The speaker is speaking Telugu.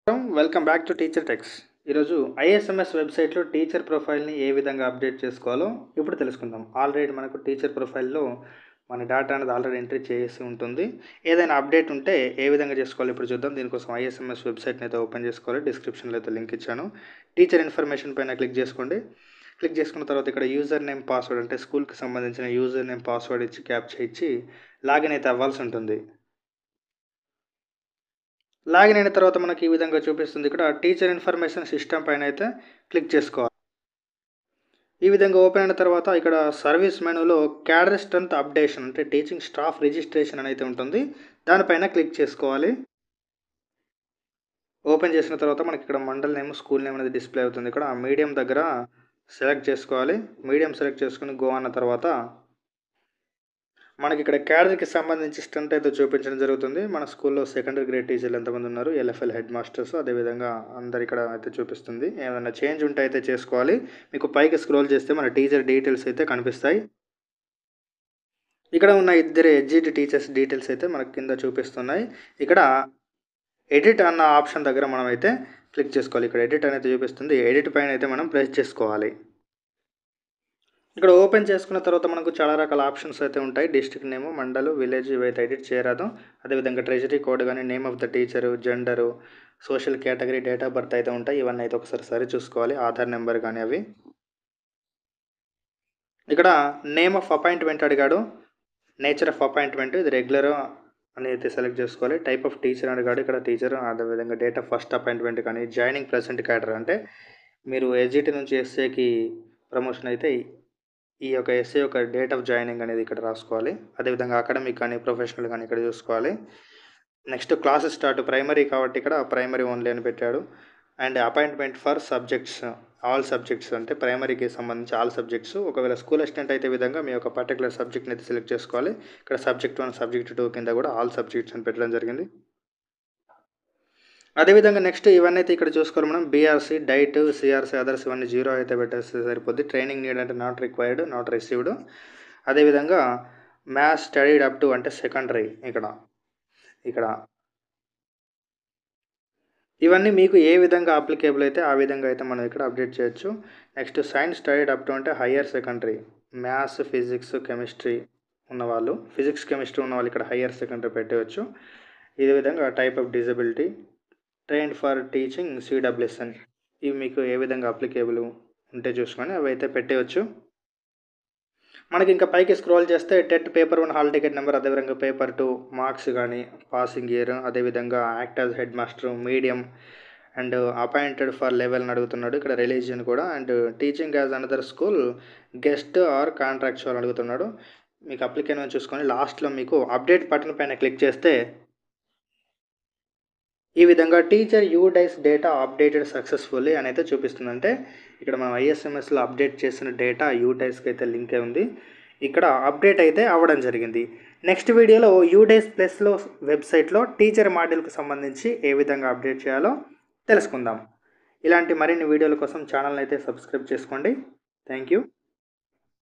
welcome back to teacher techs ఈరోజు ఐఎస్ఎంఎస్ వెబ్సైట్లో టీచర్ ప్రొఫైల్ని ఏ విధంగా అప్డేట్ చేసుకోవాలో ఇప్పుడు తెలుసుకుందాం ఆల్రెడీ మనకు టీచర్ ప్రొఫైల్లో మన డేటా అనేది ఆల్రెడీ ఎంట్రీ చేసి ఉంటుంది ఏదైనా అప్డేట్ ఉంటే ఏ విధంగా చేసుకోవాలి ఇప్పుడు చూద్దాం దీనికోసం ఐఎస్ఎంఎస్ వెబ్సైట్ని అయితే ఓపెన్ చేసుకోవాలి డిస్క్రిప్షన్లో అయితే లింక్ ఇచ్చాను టీచర్ ఇన్ఫర్మేషన్ పైన క్లిక్ చేసుకోండి క్లిక్ చేసుకున్న తర్వాత ఇక్కడ యూజర్ నేమ్ పాస్వర్డ్ అంటే స్కూల్కి సంబంధించిన యూజర్ నేమ్ పాస్వర్డ్ ఇచ్చి క్యాప్చర్ ఇచ్చి లాగిన్ అయితే అవ్వాల్సి ఉంటుంది లాగిన్ అయిన తర్వాత మనకి ఈ విధంగా చూపిస్తుంది ఇక్కడ టీచర్ ఇన్ఫర్మేషన్ సిస్టమ్ పైన అయితే క్లిక్ చేసుకోవాలి ఈ విధంగా ఓపెన్ అయిన తర్వాత ఇక్కడ సర్వీస్ మెనూలో క్యాడర్ స్ట్రెంత్ అప్డేషన్ అంటే టీచింగ్ స్టాఫ్ రిజిస్ట్రేషన్ అనేది ఉంటుంది దానిపైన క్లిక్ చేసుకోవాలి ఓపెన్ చేసిన తర్వాత మనకి ఇక్కడ మండల్ నేమ్ స్కూల్ నేమ్ అనేది డిస్ప్లే అవుతుంది ఇక్కడ మీడియం దగ్గర సెలెక్ట్ చేసుకోవాలి మీడియం సెలెక్ట్ చేసుకుని గో అన్న తర్వాత మనకి ఇక్కడ క్యాడర్కి సంబంధించి స్ట్రెంత్ అయితే చూపించడం జరుగుతుంది మన స్కూల్లో సెకండరీ గ్రేడ్ టీచర్లు ఎంతమంది ఉన్నారు ఎల్ఎఫ్ఎల్ హెడ్ మాస్టర్స్ అదేవిధంగా అందరు ఇక్కడ అయితే చూపిస్తుంది ఏమైనా చేంజ్ ఉంటే అయితే చేసుకోవాలి మీకు పైకి స్క్రోల్ చేస్తే మన టీచర్ డీటెయిల్స్ అయితే కనిపిస్తాయి ఇక్కడ ఉన్న ఇద్దరు ఎడ్జిటి టీచర్స్ డీటెయిల్స్ అయితే మనకి కింద చూపిస్తున్నాయి ఇక్కడ ఎడిట్ అన్న ఆప్షన్ దగ్గర మనం అయితే క్లిక్ చేసుకోవాలి ఇక్కడ ఎడిట్ అనేది చూపిస్తుంది ఎడిట్ పైన అయితే మనం ప్రెస్ చేసుకోవాలి ఇక్కడ ఓపెన్ చేసుకున్న తర్వాత మనకు చాలా రకాల ఆప్షన్స్ అయితే ఉంటాయి డిస్ట్రిక్ట్ నేమ్ మండల్ విలేజ్ ఇవైతే ఎడిట్ చేయరాదు అదేవిధంగా ట్రెజరీ కోడ్ కానీ name of the teacher gender social category date of birth అయితే ఉంటాయి ఇవన్నీ అయితే ఒకసారి సరి చూసుకోవాలి ఆధార్ నెంబర్ కానీ అవి ఇక్కడ నేమ్ ఆఫ్ అపాయింట్మెంట్ అడిగాడు నేచర్ ఆఫ్ అపాయింట్మెంట్ ఇది రెగ్యులర్ అని అయితే సెలెక్ట్ చేసుకోవాలి టైప్ ఆఫ్ టీచర్ అడిగాడు ఇక్కడ టీచర్ అదేవిధంగా డేట్ ఆఫ్ ఫస్ట్ అపాయింట్మెంట్ కానీ జాయినింగ్ ప్రెసెంట్ క్యాడర్ అంటే మీరు ఎస్జిటి నుంచి ఎస్ఏకి ప్రమోషన్ అయితే ఈ యొక్క ఎస్ఏ యొక్క డేట్ ఆఫ్ జాయినింగ్ అనేది ఇక్కడ రాసుకోవాలి అదేవిధంగా అకాడమిక్ కానీ ప్రొఫెషనల్ కానీ ఇక్కడ చూసుకోవాలి నెక్స్ట్ క్లాసెస్ స్టార్ట్ ప్రైమరీ కాబట్టి ఇక్కడ ప్రైమరీ ఓన్లీ అని పెట్టాడు and appointment for subjects all subjects అంటే ప్రైమరీకి సంబంధించి ఆల్ సబ్జెక్ట్స్ ఒకవేళ స్కూల్ అసిస్టెంట్ అయితే విధంగా మీ యొక్క పర్టికులర్ సబ్జెక్ట్ని అయితే సెలెక్ట్ చేసుకోవాలి ఇక్కడ సబ్జెక్ట్ వన్ సబ్జెక్ట్ టూ కింద కూడా ఆల్ సబ్జెక్ట్స్ అని పెట్టడం జరిగింది అదేవిధంగా నెక్స్ట్ ఇవన్నీ అయితే ఇక్కడ చూసుకోవాలి మనం బీఆర్సీ డైట్ సిఆర్సీ అదర్స్ ఇవన్నీ జీరో అయితే పెట్టేస్తే సరిపోద్ది ట్రైనింగ్ నీడ్ అంటే నాట్ రిక్వైర్డ్ నాట్ రిసీవ్డ్ అదేవిధంగా మ్యాథ్స్ స్టడీడ్ అప్ టు అంటే సెకండరీ ఇక్కడ ఇక్కడ ఇవన్నీ మీకు ఏ విధంగా అప్లికేబుల్ అయితే ఆ విధంగా అయితే మనం ఇక్కడ అప్డేట్ చేయొచ్చు next science studied up to అంటే higher secondary maths physics chemistry ఉన్నవాళ్ళు ఫిజిక్స్ కెమిస్ట్రీ ఉన్న వాళ్ళు ఇక్కడ హయ్యర్ సెకండరీ పెట్టవచ్చు ఇదే విధంగా type of disability trained for teaching CWSN ఇవి మీకు ఏ విధంగా అప్లికేబుల్ ఉంటే చూసుకొని అవి అయితే పెట్టేయచ్చు మనకి ఇంకా పైకి స్క్రోల్ చేస్తే TET paper one hall ticket number అదేవిధంగా పేపర్ టూ మార్క్స్ కానీ పాసింగ్ ఇయర్ అదేవిధంగా act as headmaster medium and appointed for level అని అడుగుతున్నాడు ఇక్కడ రిలీజియన్ కూడా and teaching as another school guest or contractual అడుగుతున్నాడు మీకు అప్లికేషన్ చూసుకొని లాస్ట్లో మీకు అప్డేట్ బటన్ పైన క్లిక్ చేస్తే ఈ విధంగా teacher U DISE data updated successfully అని అయితే చూపిస్తుంది అంటే ఇక్కడ మనం ఐఎస్ఎంఎస్లో అప్డేట్ చేసిన డేటా యూ డైస్కి అయితే లింక్ అయి ఉంది ఇక్కడ అప్డేట్ అయితే అవ్వడం జరిగింది నెక్స్ట్ వీడియోలో యూడేస్ ప్లస్లో వెబ్సైట్లో టీచర్ మాడ్యూల్కి సంబంధించి ఏ విధంగా అప్డేట్ చేయాలో తెలుసుకుందాం ఇలాంటి మరిన్ని వీడియోల కోసం ఛానల్ అయితే సబ్స్క్రైబ్ చేసుకోండి థ్యాంక్ యూ